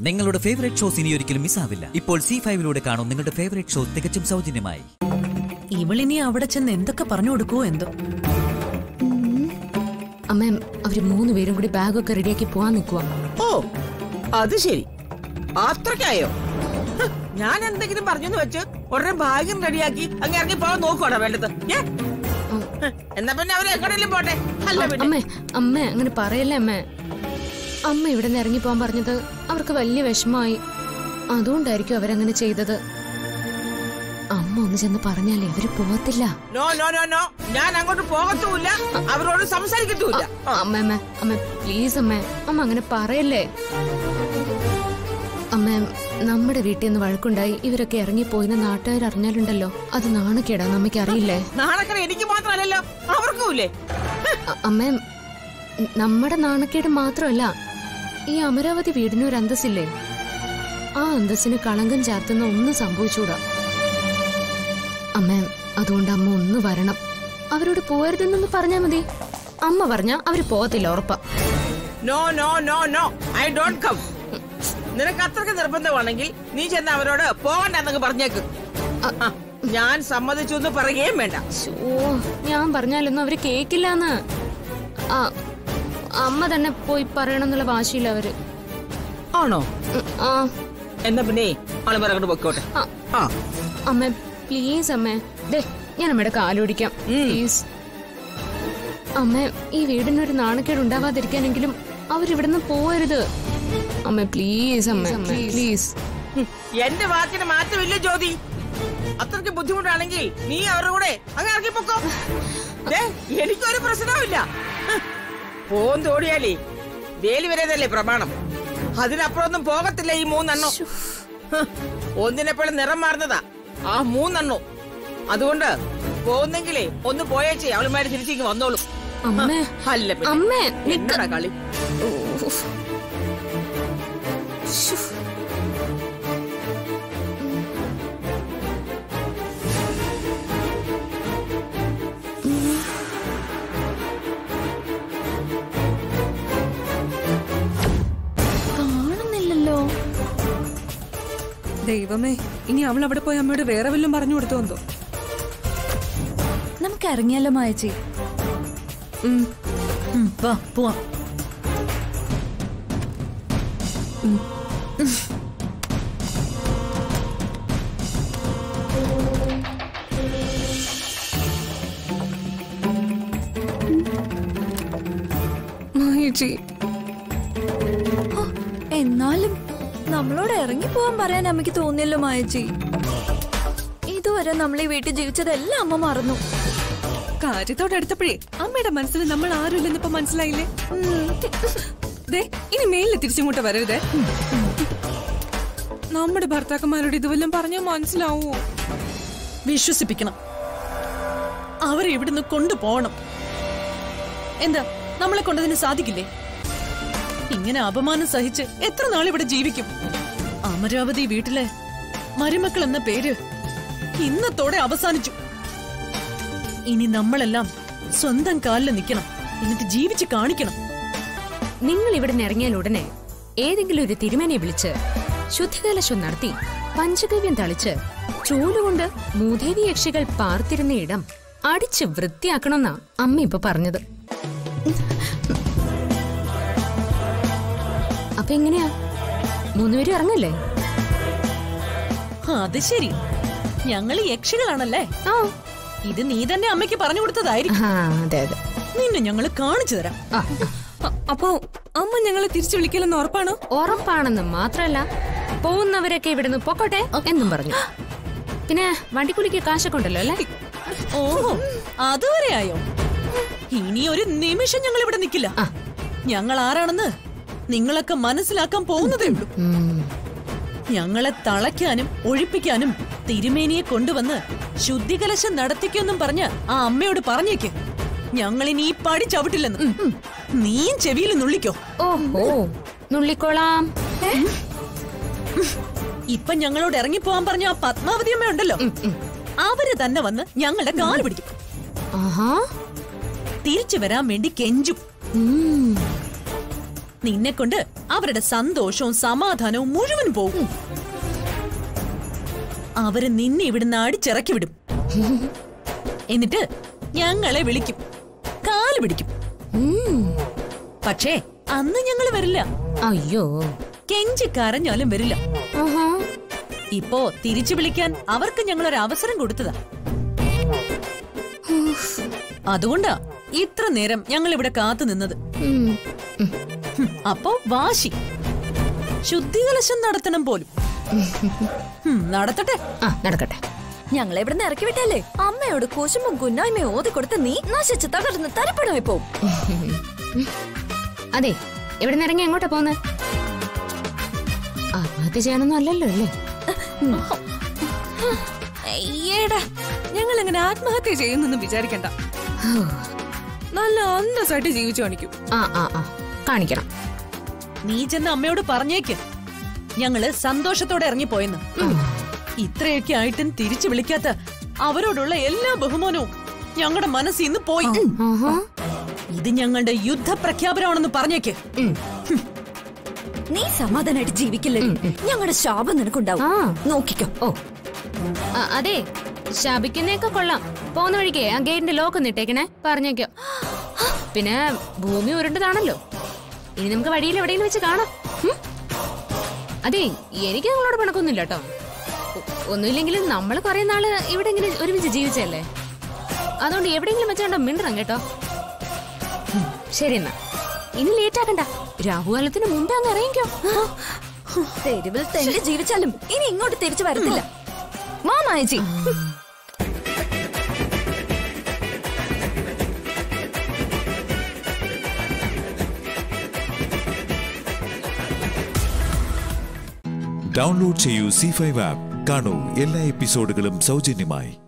നിങ്ങളുടെ favourite shows ഇനി ഒരിക്കലും മിസ്സാവില്ല ഇപ്പോൾ സി ഫൈവിലൂടെ കാണും നിങ്ങളുടെ ഫേവറേറ്റ് ഷോ തികച്ചും സൗജന്യമായി ഇവളിനി അവിടെ ചെന്ന് എന്തൊക്കെ പറഞ്ഞു കൊടുക്കുവോ എന്തോ അമ്മ അവര് മൂന്ന് പേരും കൂടി ബാഗൊക്കെ റെഡിയാക്കി പോവാൻ നിൽക്കുക ഓ അത് ശരി അത്രക്കായോ ഹ്, ഞാൻ എന്തെങ്കിലും പറഞ്ഞെന്ന് വെച്ച് ഉടനെ ഭാഗ്യം റെഡിയാക്കി അങ്ങ് ഇറങ്ങി പോകാൻ നോക്കുവാണോ വേണ്ടത് ഏ? ഹ്, എന്നാ പിന്നെ അവര് എങ്ങോട്ടെങ്കിലും പോട്ടെ അല്ല പിന്നെ അമ്മേ അമ്മ അങ്ങനെ പറയല്ലേ അമ്മേ അമ്മ ഇവിടെ നിന്ന് ഇറങ്ങി പോവാൻ പറഞ്ഞത് അവർക്ക് വലിയ വിഷമമായി അതുകൊണ്ടായിരിക്കും അവരങ്ങനെ ചെയ്തത് അമ്മ ഒന്ന് ചെന്ന് പറഞ്ഞാലേ അവര് പോവത്തില്ല നോ നോ നോ നോ ഞാൻ അങ്ങോട്ട് പോകത്തുമില്ല അവരോട് സംസാരിക്കത്തുമില്ല ആ, അമ്മ അമ്മ അമ്മ പ്ലീസ് അമ്മ അമ്മ അങ്ങനെ പറയല്ലേ അമ്മ നമ്മുടെ വീട്ടിൽ നിന്ന് വഴക്കുണ്ടായി ഇവരൊക്കെ ഇറങ്ങിപ്പോയിന്ന് നാട്ടുകാർ അറിഞ്ഞാലുണ്ടല്ലോ അത് നാണക്കേടാന്ന് അമ്മയ്ക്ക് അറിയില്ലേ നാണക്കര എനിക്ക് മാത്രമല്ലല്ലോ അവർക്കുമില്ലേ അ- അമ്മ നമ്മുടെ നാണക്കേട് മാത്രമല്ല ഈ അമരാവതി വീടിന് ഒരു അന്തസ്സില്ലേ ആ അന്തസ്സിന് കളങ്കം ചാർത്തുന്ന ഒന്നും സംഭവിച്ചൂടാ അമ്മ അതുകൊണ്ട് അമ്മ ഒന്ന് വരണം അവരോട് പോരുതെന്നൊന്ന് പറഞ്ഞാ മതി അമ്മ പറഞ്ഞ അവര് പോകത്തില്ല ഉറപ്പാ no no no no I don't come നിനക്ക് അത്രയ്ക്ക് നിർബന്ധമാണെങ്കിൽ നീ ചെന്ന് അവരോട് പോകണ്ടെന്നൊക്കെ പറഞ്ഞേക്ക് ആ, ഞാൻ സമ്മതിച്ചു എന്ന് പറയുകയും വേണ്ട ശോ, ഞാൻ പറഞ്ഞാലൊന്നും അവര് കേക്കില്ലാന്ന് ആ അമ്മ തന്നെ പോയി പറയണമെന്നുള്ള വാശിയില്ല അവര് ആണോ ഉം, ആ എന്നാ പിന്നെ ആളുമാർ അങ്ങോട്ട് പൊക്കോട്ടെ ആ, ആ അമ്മ പ്ലീസ് അമ്മ ദേ ഞാൻ അമ്മയുടെ കാലൊടിക്കാം പ്ലീസ് അമ്മ ഈ വീടിനൊരു നാണക്കേട് ഉണ്ടാവാതിരിക്കാനെങ്കിലും അവരിവിടുന്ന് പോവരുത് അമ്മ പ്ലീസ് അമ്മ പ്ലീസ് ഹും, എന്റെ വാക്കിന് മാറ്റമില്ല ജ്യോതി അത്രയ്ക്ക് ബുദ്ധിമുട്ടാണെങ്കിൽ നീ അവരുടെ കൂടെ അങ്ങ് ഇറങ്ങിപ്പോക്കോ ദേ, എനിക്കൊരു പ്രശ്നവുമില്ല ഹ്, പോന്തോടിയാലേ വേലി വരേതല്ലേ പ്രമാണം അതിനപ്പുറമൊന്നും പോകത്തില്ല ഈ മൂന്നെണ്ണോ ഹ്, ഒന്നിനെപ്പോഴും നിറം മാറുന്നതാ ആ മൂന്നെണ്ണോ അതുകൊണ്ട് പോകുന്നെങ്കിലേ ഒന്ന് പോയേച്ചേ അവളുമാര് തിരിച്ചിങ്ങ് വന്നോളും അമ്മേ അല്ല പിന്നെ. അമ്മേ നിക്ക എന്നടാ കളി ഉഫ്. ശ്ശോ. കാണുന്നില്ലല്ലോ ദൈവമേ ഇനി അവൾ അവിടെ പോയി അമ്മയോട് വേറെ വല്ലതും പറഞ്ഞു കൊടുത്തു എന്തോ നമുക്ക് ഇറങ്ങിയാലോ മായച്ചി വാ പോവാം മായേച്ചി എന്നാലും നമ്മളോട് ഇറങ്ങി പോവാൻ പറയാൻ അമ്മയ്ക്ക് തോന്നിയല്ലോ മായച്ചി ഇതുവരെ നമ്മൾ ഈ വീട്ടിൽ ജീവിച്ചതെല്ലാം അമ്മ മറന്നു കാര്യത്തോടെ അടുത്തപ്പോഴേ അമ്മയുടെ മനസ്സിൽ നമ്മൾ ആരുമില്ലെന്ന് ഇപ്പൊ മനസ്സിലായില്ലേ ദേ ഇനി മേലിൽ തിരിച്ചിങ്ങോട്ട് വരരുതേ നമ്മുടെ ഭർത്താക്കന്മാരോട് ഇതുവല്ലം പറഞ്ഞാൽ മനസ്സിലാവോ വിശ്വസിപ്പിക്കണം അവരെ ഇവിടുന്ന് കൊണ്ടുപോകണം എന്താ നമ്മളെ കൊണ്ടതിന് സാധിക്കില്ലേ ഇങ്ങനെ അപമാനം സഹിച്ച് എത്ര നാൾ ഇവിടെ ജീവിക്കും അമരാവതി വീട്ടിലെ മരുമക്കൾ എന്ന പേര് ഇന്നത്തോടെ അവസാനിച്ചു ഇനി നമ്മളെല്ലാം സ്വന്തം കാലിൽ നിൽക്കണം എന്നിട്ട് ജീവിച്ച് കാണിക്കണം നിങ്ങൾ ഇവിടെ നിന്ന് ഇറങ്ങിയാൽ ഉടനെ ഏതെങ്കിലും ഒരു തിരുമേനെ വിളിച്ച് ശുദ്ധികലശം നടത്തി പഞ്ചഗവ്യം തളിച്ച് ചൂലുകൊണ്ട് മൂദേവി യക്ഷികൾ പാർത്തിരുന്ന ഇടം അടിച്ച് വൃത്തിയാക്കണമെന്നാ അമ്മ ഇപ്പൊ പറഞ്ഞത് അപ്പൊ എങ്ങനെയാ മൂന്നുപേരും ഇറങ്ങല്ലേ അത് ശരി ഞങ്ങൾ യക്ഷികളാണല്ലേ ആ ഇത് നീ തന്നെ അമ്മയ്ക്ക് പറഞ്ഞു കൊടുത്തതായിരിക്കും ആ, അതെ അതെ നിന്നെ ഞങ്ങൾ കാണിച്ചു തരാം ആ, അ- അപ്പോ അമ്മ ഞങ്ങളെ തിരിച്ചു വിളിക്കില്ലെന്ന് ഉറപ്പാണോ ഉറപ്പാണെന്ന് മാത്രല്ല പോകുന്നവരൊക്കെ ഇവിടുന്ന് പൊക്കോട്ടെ എന്നും പറഞ്ഞു പിന്നെ വണ്ടിക്കൂലിക്ക് കാശൊക്കെ ഉണ്ടല്ലോ അല്ലേ ഓഹോ അതുവരെ ആയോ ഇനി ഒരു നിമിഷം ഞങ്ങൾ ഇവിടെ നിൽക്കില്ല ആ. ഞങ്ങൾ ആരാണെന്ന് നിങ്ങളൊക്കെ മനസ്സിലാക്കാൻ പോകുന്നതേ ഉള്ളൂ ഉം. ഞങ്ങളെ തളയ്ക്കാനും ഒഴിപ്പിക്കാനും തിരുമേനിയെ കൊണ്ടുവന്ന് ശുദ്ധികലശം നടത്തിക്കൊന്നും പറഞ്ഞ് ആ അമ്മയോട് പറഞ്ഞേക്ക് ഞങ്ങളിനി ഈ പടി ചവിട്ടില്ലെന്ന് നീയും ചെവിയിൽ നുള്ളിക്കോ ഓഹോ നുള്ളിക്കോളാം ഇപ്പൊ ഞങ്ങളോട് ഇറങ്ങിപ്പോവാൻ പറഞ്ഞ ആ പത്മാവതി അമ്മ ഉണ്ടല്ലോ അവര് തന്നെ വന്ന് ഞങ്ങളുടെ കാല് പിടിക്കും ആഹാ തിരിച്ചു വരാൻ വേണ്ടി കെഞ്ചും ഉം. നിന്നെ കൊണ്ട് അവരുടെ സന്തോഷവും സമാധാനവും മുഴുവൻ പോകും അവര് നിന്നെ ഇവിടുന്ന് അടിച്ചിറക്കി വിടും എന്നിട്ട് ഞങ്ങളെ വിളിക്കും കാല് പിടിക്കും പക്ഷേ അന്ന് ഞങ്ങൾ വരില്ല അയ്യോ കെഞ്ചി കരഞ്ഞാലും വരില്ല ആഹാ ഇപ്പോ തിരിച്ചു വിളിക്കാൻ അവർക്ക് ഞങ്ങൾ ഒരു അവസരം കൊടുത്തതാ അതുകൊണ്ടാ ഇത്ര നേരം ഞങ്ങൾ ഇവിടെ കാത്തു നിന്നത് ഉം. ഉം. ഹും, അപ്പോ വാശി ശുദ്ധികലശം നടത്തണം പോലും ഹും, നടത്തട്ടെ ആ നടക്കട്ടെ ഞങ്ങളെ ഇവിടുന്ന് ഇറക്കി വിട്ടല്ലേ അമ്മയോട് കുശുമ്പും കുന്നായ്മയും ഓതി കൊടുത്ത് നീ നശിച്ച് തകർന്ന് തരപ്പണമായി പോവും അതെ ഇവിടെ നിന്ന് ഇറങ്ങി എങ്ങോട്ടാ പോന്നെ ആത്മഹത്യ ചെയ്യണമെന്നും അല്ലല്ലോ അല്ലേ അയ്യേടാ ഞങ്ങൾ അങ്ങനെ ആത്മഹത്യ ചെയ്യുന്നെന്ന് വിചാരിക്കണ്ട നല്ല അന്തസ്സായിട്ട് ജീവിച്ചു കാണിക്കും ആ ആ ആ കാണിക്കണം നീ ചെന്ന് അമ്മയോട് പറഞ്ഞേക്ക് ഞങ്ങള് സന്തോഷത്തോടെ ഇറങ്ങിപ്പോയെന്ന് ഇത്രയൊക്കെ ആയിട്ടും തിരിച്ചു വിളിക്കാത്ത അവരോടുള്ള എല്ലാ ബഹുമാനവും ഞങ്ങളുടെ മനസ്സിൽ നിന്ന് പോയി ആഹാ ഇത് ഞങ്ങളുടെ യുദ്ധപ്രഖ്യാപനമാണെന്ന് പറഞ്ഞേക്ക് നീ സമാധാനായിട്ട് ജീവിക്കില്ലേ ഞങ്ങളുടെ ശാപം നിനക്കുണ്ടാവും ആ. നോക്കിക്കോ ഓ ആ, അതെ ശപിക്കുന്നേക്കെ കൊള്ളാം പോകുന്ന വഴിക്ക് ആ ഗേറ്റിന്റെ ലോക്ക് ഒന്ന് ഇട്ടേക്കണേ പറഞ്ഞേക്കോ പിന്നെ ഭൂമി ഉരുണ്ടതാണല്ലോ ഇനി നമുക്ക് വഴിയിൽ എവിടെയെങ്കിലും വെച്ച് കാണാം ഉം? അതെ എനിക്ക് നിങ്ങളോട് പിണക്കൊന്നുമില്ല കേട്ടോ ഒ- ഒന്നുമില്ലെങ്കിലും നമ്മൾ കുറെ നാള് ഇവിടെ ഇങ്ങനെ ഒരുമിച്ച് ജീവിച്ചല്ലേ അതുകൊണ്ട് എവിടെയെങ്കിലും വെച്ചോണ്ടോ മിണ്ടണം കേട്ടോ ഉം, ശരി എന്നാ ഇനി ലേറ്റ് ആക്കണ്ട രാഹുകാലത്തിന് മുമ്പേ അങ്ങ് ഇറങ്ങിക്കോ തെരുവിൽ തെണ്ടി ജീവിച്ചാലും ഇനി ഇങ്ങോട്ട് തിരിച്ചു വരത്തില്ല വാ മായച്ചി ഡൗൺലോഡ് ചെയ്യൂ സി ഫൈവ് ആപ്പ് കാണൂ എല്ലാ എപ്പിസോഡുകളും സൗജന്യമായി